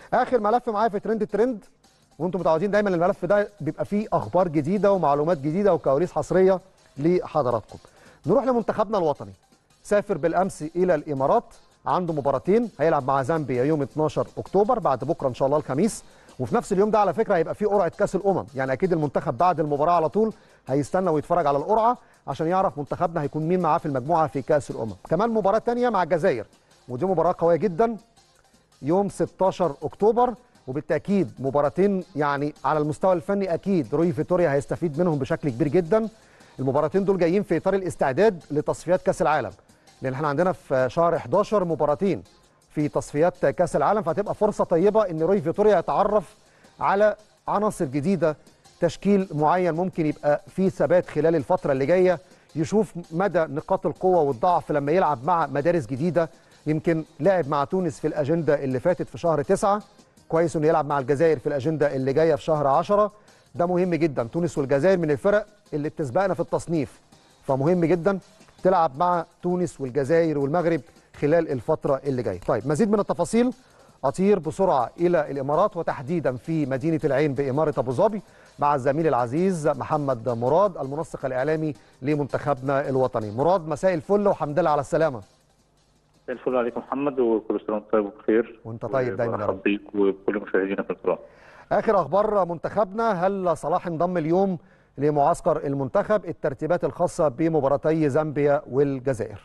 اخر ملف معايا في ترند ترند وانتم متعودين دايما الملف ده بيبقى فيه اخبار جديده ومعلومات جديده وكواليس حصريه لحضراتكم نروح لمنتخبنا الوطني سافر بالامس الى الامارات عنده مباراتين هيلعب مع زامبيا يوم 12 اكتوبر بعد بكره ان شاء الله الخميس وفي نفس اليوم ده على فكره هيبقى فيه قرعه كاس الامم يعني اكيد المنتخب بعد المباراه على طول هيستنى ويتفرج على القرعه عشان يعرف منتخبنا هيكون مين معاه في المجموعه في كاس الامم كمان مباراه ثانيه مع الجزائر ودي مباراه قويه جدا يوم 16 اكتوبر وبالتاكيد مباراتين يعني على المستوى الفني اكيد روي فيتوريا هيستفيد منهم بشكل كبير جدا المباراتين دول جايين في اطار الاستعداد لتصفيات كاس العالم لان احنا عندنا في شهر 11 مباراتين في تصفيات كاس العالم فهتبقى فرصه طيبه ان روي فيتوريا يتعرف على عناصر جديده تشكيل معين ممكن يبقى فيه ثبات خلال الفتره اللي جايه يشوف مدى نقاط القوه والضعف لما يلعب مع مدارس جديده يمكن لعب مع تونس في الاجنده اللي فاتت في شهر تسعة كويس انه يلعب مع الجزائر في الاجنده اللي جايه في شهر 10 ده مهم جدا تونس والجزائر من الفرق اللي بتسبقنا في التصنيف فمهم جدا تلعب مع تونس والجزائر والمغرب خلال الفتره اللي جايه طيب مزيد من التفاصيل اطير بسرعه الى الامارات وتحديدا في مدينه العين باماره ابو ظبي مع الزميل العزيز محمد مراد المنسق الاعلامي لمنتخبنا الوطني مراد مساء الفل وحمد لله على السلامه الفل عليكم محمد وكل سنه وانت طيب وبخير وانت طيب دايما يا رب بيك وكل مشاهدينا في القناه اخر اخبار منتخبنا هل صلاح انضم اليوم لمعسكر المنتخب الترتيبات الخاصه بمباراتي زامبيا والجزائر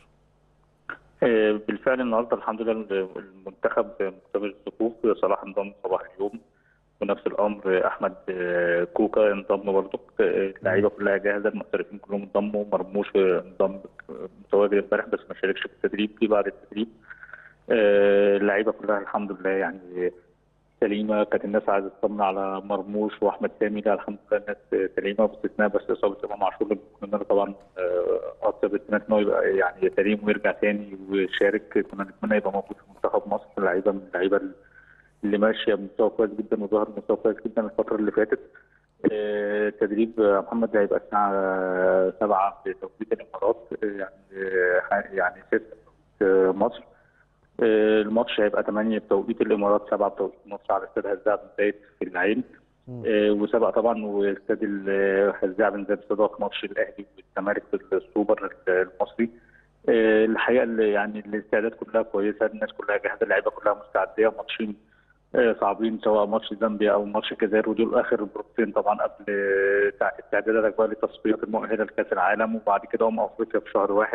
بالفعل النهارده الحمد لله المنتخب مختبر الصفوف صلاح انضم صباح اليوم ونفس الامر احمد كوكا انضم برضه اللعيبه كلها جاهزه المحترفين كلهم انضموا مرموش انضم متواجد امبارح بس ما شاركش في التدريب في بعد التدريب اللعيبه كلها الحمد لله يعني سليمه كانت الناس عايزه تطمن على مرموش واحمد سامي لا الحمد لله الناس سليمه باستثناء بس اصابه امام عاشور كنا طبعا اكتر باتمنى ان هو يبقى يعني سليم ويرجع تاني ويشارك كنا نتمنى يبقى موجود في منتخب مصر اللعيبه من اللعيبه اللي ماشيه بمستوى كويس جدا وظهر بمستوى كويس جدا الفتره اللي فاتت تدريب محمد هيبقى الساعه 7 بتوقيت الامارات يعني يعني 6 مصر الماتش هيبقى 8 بتوقيت الامارات 7 بتوقيت مصر على استاد هزاع بن زايد في العين وسبق طبعا واستاد هزاع بن زايد استضاف ماتش الاهلي والزمالك في السوبر المصري الحقيقه يعني الاستعداد كلها كويسه الناس كلها جاهزه اللعيبه كلها مستعده ماتشين صعبين سواء ماتش زامبيا او ماتش الجزائر ودول اخر بروتين طبعا قبل استعداداتك بقى لتصفيات المؤهله لكاس العالم وبعد كده هم افريقيا في شهر واحد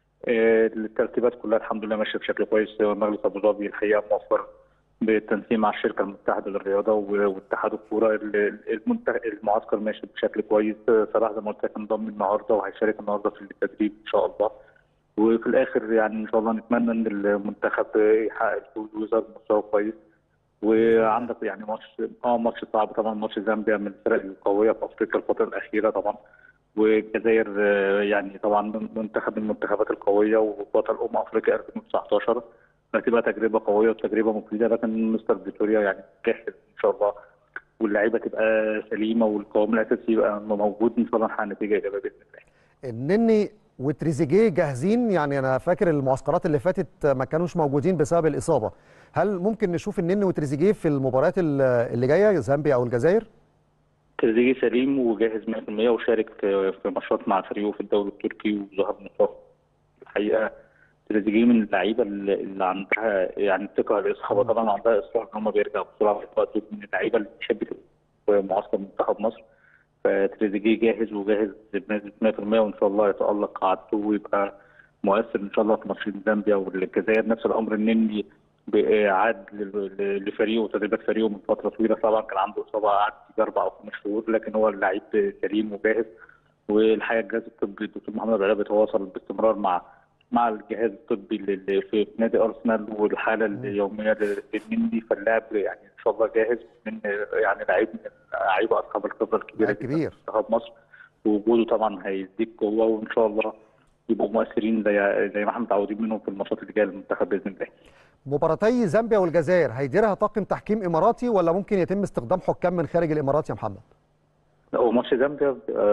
الترتيبات كلها الحمد لله ماشيه بشكل كويس مجلس ابو ظبي الحقيقه موفر بالتنسيق مع الشركه المتحده للرياضه واتحاد الكوره المعسكر ماشي بشكل كويس صلاح زي ما قلت لك انضم النهارده وهيشارك النهارده في التدريب ان شاء الله وفي الاخر يعني ان شاء الله نتمنى ان المنتخب يحقق الفوز ويظهر بمستوى كويس وعندك يعني ماتش اه ماتش صعب طبعا ماتش زامبيا من الفرق القويه في افريقيا الفتره الاخيره طبعا والجزائر يعني طبعا منتخب من المنتخبات القويه وبطل امم افريقيا 2019 هتبقى تجربه قويه وتجربه مفيده لكن مستر فيتوريا يعني جاهز ان شاء الله واللعيبه تبقى سليمه والقوام الاساسي يبقى موجود ان شاء الله نحقق نتيجه ايجابيه باذن الله. النني وتريزيجيه جاهزين يعني انا فاكر المعسكرات اللي فاتت ما كانوش موجودين بسبب الاصابه هل ممكن نشوف النني وتريزيجيه في المباريات اللي جايه زامبيا او الجزائر تريزيجيه سليم وجاهز 100% وشارك في ماتشات مع فريقه في الدوري التركي وظهر مصاب الحقيقه تريزيجيه من اللعيبه اللي عندها يعني ثقه الاصابه طبعا عندها اصرار ان هم بيرجعوا بسرعه في الوقت من اللعيبه اللي بتحب معسكر منتخب مصر فتريزيجيه جاهز وجاهز بنسبه 100% وان شاء الله يتالق عادته ويبقى مؤثر ان شاء الله في ماتشين زامبيا والجزائر نفس الامر النني عاد لفريقه وتدريبات فريقه من فتره طويله طبعا كان عنده اصابه قعد اربع او خمس شهور لكن هو اللعيب سليم وجاهز والحقيقه الجهاز الطبي الدكتور محمد علاء بيتواصل باستمرار مع مع الجهاز الطبي اللي في نادي ارسنال والحاله اليوميه للنني فاللاعب يعني ان شاء الله جاهز من يعني لعيب من اللعيبه اصحاب الخبره الكبيره كبير منتخب مصر ووجوده طبعا هيديك قوه وان شاء الله يبقوا مؤثرين زي زي ما احنا متعودين منهم في الماتشات اللي جايه للمنتخب باذن الله. مباراتي زامبيا والجزائر هيديرها طاقم تحكيم اماراتي ولا ممكن يتم استخدام حكام من خارج الامارات يا محمد؟ لا هو ماتش زامبيا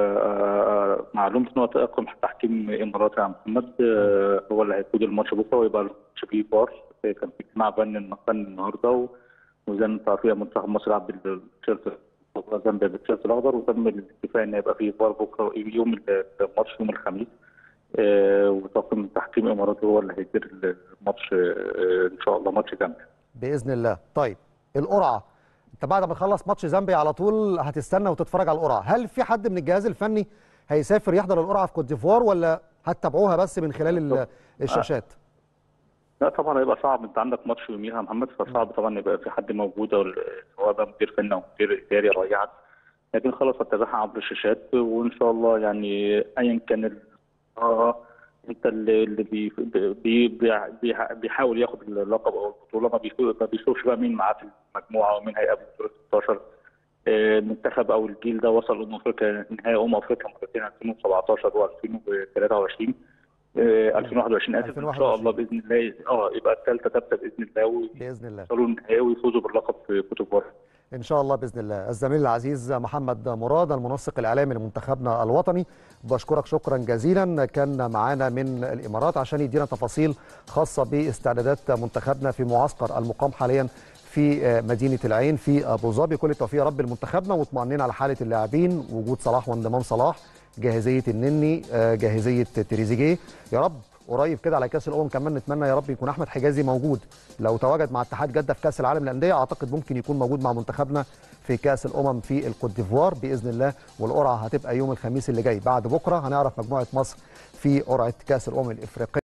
معلومه ان هو طاقم تحكيم اماراتي يا محمد هو اللي هيقود الماتش بكره ويبقى الماتش فيه فار كان في اجتماع فني النهارده وزي ما انتوا عارفين منتخب مصر لعب بالتيشيرت زامبيا بالتيشيرت الاخضر وتم الاتفاق ان يبقى فيه فار بكره يوم الماتش يوم الخميس آه، وطاقم تحكيم اماراتي هو اللي هيدير الماتش آه، ان شاء الله ماتش زامبيا باذن الله طيب القرعه انت بعد ما تخلص ماتش زامبيا على طول هتستنى وتتفرج على القرعه هل في حد من الجهاز الفني هيسافر يحضر القرعه في كوت ديفوار ولا هتتابعوها بس من خلال ال- الشاشات لا طبعا هيبقى صعب انت عندك ماتش يوميها يا محمد فصعب طبعا يبقى في حد موجود او سواء بقى مدير فني او مدير اداري او اي حد لكن خلاص هتتابعها عبر الشاشات وان شاء الله يعني ايا كان ال- اه انت اللي اللي بي بي بي بي بيحاول ياخد اللقب او البطوله ما بيشوف- ما بيشوفش بقى مين معاه في المجموعه ومين هيقابل دور 16 آه، المنتخب او الجيل ده وصل امم افريقيا نهائي امم افريقيا مرتين 2017 و2023 2021 اسف ان شاء الله باذن الله اه يبقى الثالثه ثابته باذن الله باذن الله ويوصلوا النهائي ويفوزوا باللقب في كوت ديفوار ان شاء الله باذن الله الزميل العزيز محمد مراد المنسق الاعلامي لمنتخبنا الوطني بشكرك شكرا جزيلا كان معانا من الامارات عشان يدينا تفاصيل خاصه باستعدادات منتخبنا في معسكر المقام حاليا في مدينه العين في ابو ظبي كل التوفيق يا رب لمنتخبنا واطمئنين على حاله اللاعبين وجود صلاح وانضمام صلاح جاهزيه النني جاهزيه تريزيجيه يا رب قريب كده على كاس الامم كمان نتمنى يا رب يكون احمد حجازي موجود لو تواجد مع اتحاد جده في كاس العالم للانديه اعتقد ممكن يكون موجود مع منتخبنا في كاس الامم في الكوت ديفوار باذن الله والقرعه هتبقى يوم الخميس اللي جاي بعد بكره هنعرف مجموعه مصر في قرعه كاس الامم الافريقيه